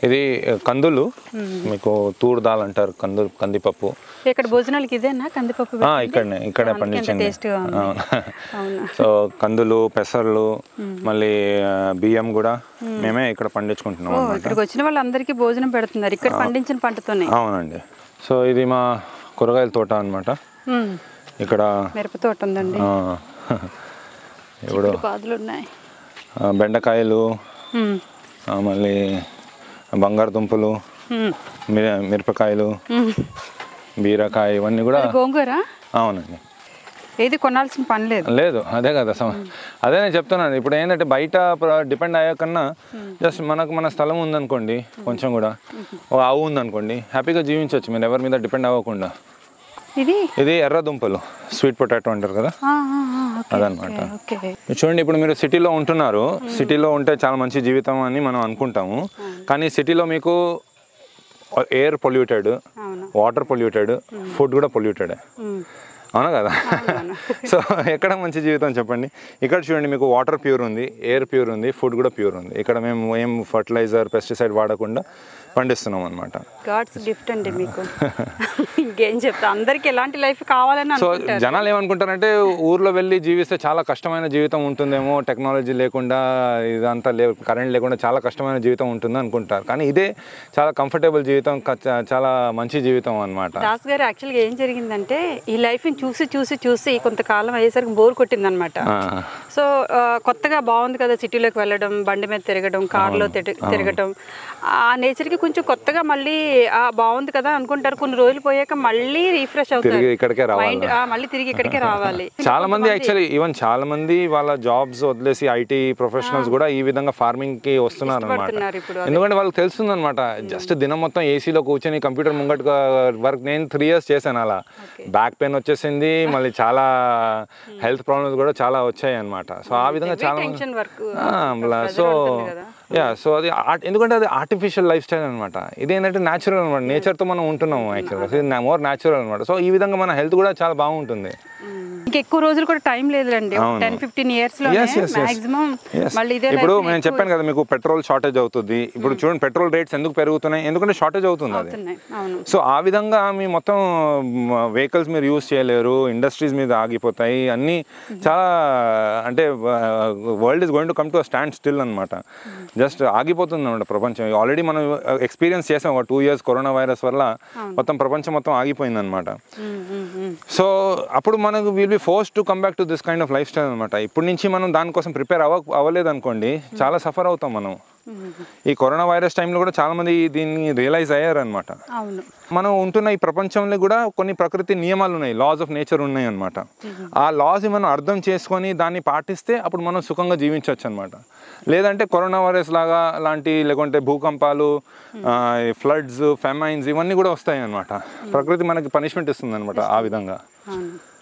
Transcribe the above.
ఇది కందులు మీకు తూర్ దాల్ అంటారు కందు కందిపప్పు ఇక్కడ భోజనాలకి ఇదేనా కందిపప్పు ఆ, ఇక్కడనే ఇక్కడే అందుకే ఎంత పండించండి టేస్ట్గా ఉంది. అవును. అవును సో కందులు పెసర్లు మళ్ళీ ఆ, బియ్యం కూడా మేమే ఇక్కడ పండించుకుంటున్నాం ఓ అన్నమాట ఇక్కడికి వచ్చిన వాళ్ళందరికీ భోజనం పెడుతున్నారు ఇక్కడ పండించిన పంటతోనే అవునండి సో ఇది మా కూరగాయల తోట అన్నమాట ఉమ్. ఇక్కడ మిరప తోట ఉందండి ఆ, ఇప్పుడు పాదులు ఉన్నాయి ఆ, బెండకాయలు ఉమ్. ఆ, మళ్ళీ బంగాళదుంపలు ఉమ్. మిర- మిరపకాయలు ఉమ్. బీరకాయ ఇవన్నీ కూడా అది గోంగూర అవునండి ఏది కొనాల్సిన పని లేదు లేదు అదే కదా సమ అదే నేను చెప్తున్నాను ఇప్పుడు ఏంటంటే బయట డిపెండ్ అయ్యాకన్నా జస్ట్ మనకు మన స్థలం ఉందనుకోండి కొంచెం కూడా ఓ ఆవు ఉందనుకోండి హ్యాపీగా జీవించవచ్చు మీరు ఎవరి మీద డిపెండ్ అవ్వకుండా ఇది ఇది ఎర్ర దుంపలు స్వీట్ పొటాటో అంటారు కదా ఆ, ఆ, ఆ, ఓకే, అదనమాట. ఓకే, ఓకే చూడండి ఇప్పుడు మీరు సిటీలో ఉంటున్నారు సిటీలో ఉంటే చాలా మంచి జీవితం అని మనం అనుకుంటాము కానీ సిటీలో మీకు ఎయిర్ పొల్యూటెడ్ అవును వాటర్ పొల్యూటెడ్ ఫుడ్ కూడా పొల్యూటెడ్ ఉమ్. అవునా కదా సో ఎక్కడ మంచి జీవితం చెప్పండి ఇక్కడ చూడండి మీకు వాటర్ ప్యూర్ ఉంది ఎయిర్ ప్యూర్ ఉంది ఫుడ్ కూడా ప్యూర్ ఉంది ఇక్కడ మేము ఏం ఫర్టిలైజర్ పెస్టిసైడ్ వాడకుండా పండిస్తున్నాం అనమాట గాడ్స్ గిఫ్ట్ అండి మీకు ఇంకేం చెప్తా అందరికి ఎలాంటి లైఫ్ కావాలని సో అనుకుంటారు జనాలు ఏమనుకుంటారంటే ఊర్లో వెళ్ళి జీవిస్తే చాలా కష్టమైన జీవితం ఉంటుందేమో టెక్నాలజీ లేకుండా ఇదంతా లే కరెంట్ లేకుండా చాలా కష్టమైన జీవితం ఉంటుంది అనుకుంటారు కానీ ఇదే చాలా కంఫర్టబుల్ జీవితం క- చాలా మంచి జీవితం అనమాట దాస్ గారు యాక్చువల్గా ఏం జరిగిందంటే ఈ లైఫ్ని చూసి చూసి చూసి కొంతకాలం అయ్యేసరికి బోర్ కొట్టిందనమాట సో ఆ, కొత్తగా బాగుంది కదా సిటీలోకి వెళ్ళడం బండి మీద తిరగడం కార్లో తిరగడం ఆ నేచర్కి కొంచెం కొత్తగా మళ్ళీ ఆ, బాగుంది కదా అనుకుంటారు కొన్ని రోజులు పోయాక మళ్ళీ రీఫ్రెష్ అవుతారు తిరిగి ఇక్కడికే రావాలి మైండ్ మళ్ళీ తిరిగి ఇక్కడికే రావాలి చాలా మంది యాక్చువల్లీ ఈవెన్ చాలా మంది వాళ్ళ జాబ్స్ వదిలేసి ఐటీ ప్రొఫెషనల్స్ కూడా ఈ విధంగా ఫార్మింగ్ కి వస్తున్నారు ఇష్టపడుతున్నారు అనమాట ఇప్పుడు ఎందుకంటే వాళ్ళకి తెలుస్తుంది అనమాట జస్ట్ దినం మొత్తం ఏసీలో కూర్చొని కంప్యూటర్ ముంగట వర్క్ నేను త్రీ ఇయర్స్ చేశాను అలా బ్యాక్ పెయిన్ వచ్చేసింది మళ్ళీ చాలా హెల్త్ ప్రాబ్లమ్స్ కూడా చాలా వచ్చాయి అనమాట సో ఆ విధంగా చాలా మంది- టెన్షన్ వర్క్ ఆ, అలా సో యా సో అది art- ఎందుకంటే అది ఆర్టిఫిషియల్ లైఫ్ స్టైల్ అనమాట ఇది ఏంటంటే న్యాచురల్ అనమాట నేచర్తో మనం ఉంటున్నాము యాక్చువల్గా మోర్ న్యాచురల్ అనమాట సో ఈ విధంగా మన హెల్త్ కూడా చాలా బాగుంటుంది ఇంకెక్కువ రోజులు కూడా టైం లేదులేండి అవును. టెన్ ఫిఫ్టీన్ ఇయర్స్ లో Yes, yes, yes. Maximum Yes. మళ్ళీ ఇదే ఇప్పుడు life ని నేను ఎక్కువ చెప్పాను కదా మీకు పెట్రోల్ షార్టేజ్ అవుతుంది ఇప్పుడు చూడండి పెట్రోల్ రేట్స్ ఎందుకు పెరుగుతున్నాయి ఎందుకంటే షార్టేజ్ అవుతుంది అది అవుతున్నాయి అవును సో ఆ విధంగా మీ మొత్తం వెహికల్స్ మీరు యూస్ చేయలేరు ఇండస్ట్రీస్ మీద ఆగిపోతాయి అన్నీ చాలా అంటే world is going to come to standstill అనమాట జస్ట్ ఆగిపోతుంది అనమాట ప్రపంచం ఆల్రెడీ మనం ఎక్స్పీరియన్స్ చేసాం ఒక టూ ఇయర్స్ కరోనా వైరస్ వల్ల మొత్తం ప్రపంచం మొత్తం ఆగిపోయింది అనమాట ఉమ్, ఉమ్, ఉమ్. సో అప్పుడు మనకు will be force to come back to this kind of lifestyle అనమాట ఇప్పటి నుంచి మనం దానికోసం ప్రిపేర్ అవ్వ అవ్వలేదు అనుకోండి చాలా సఫర్ అవుతాం మనం ఈ కరోనా వైరస్ టైంలో కూడా చాలా మంది దీన్ని రియలైజ్ అయ్యారనమాట అవును మనం ఉంటున్న ఈ ప్రపంచంలో కూడా కొన్ని ప్రకృతి నియమాలు ఉన్నాయి లాస్ ఆఫ్ నేచర్ ఉన్నాయి అనమాట ఆ లాస్ మనం అర్థం చేసుకొని దాన్ని పాటిస్తే అప్పుడు మనం సుఖంగా జీవించవచ్చు అనమాట లేదంటే కరోనా వైరస్ లాగా లాంటి లేకుంటే భూకంపాలు ఫ్లడ్స్ ఫెమైన్స్ ఇవన్నీ కూడా వస్తాయి అనమాట ప్రకృతి మనకి పనిష్మెంట్ ఇస్తుంది అనమాట ఆ విధంగా అవును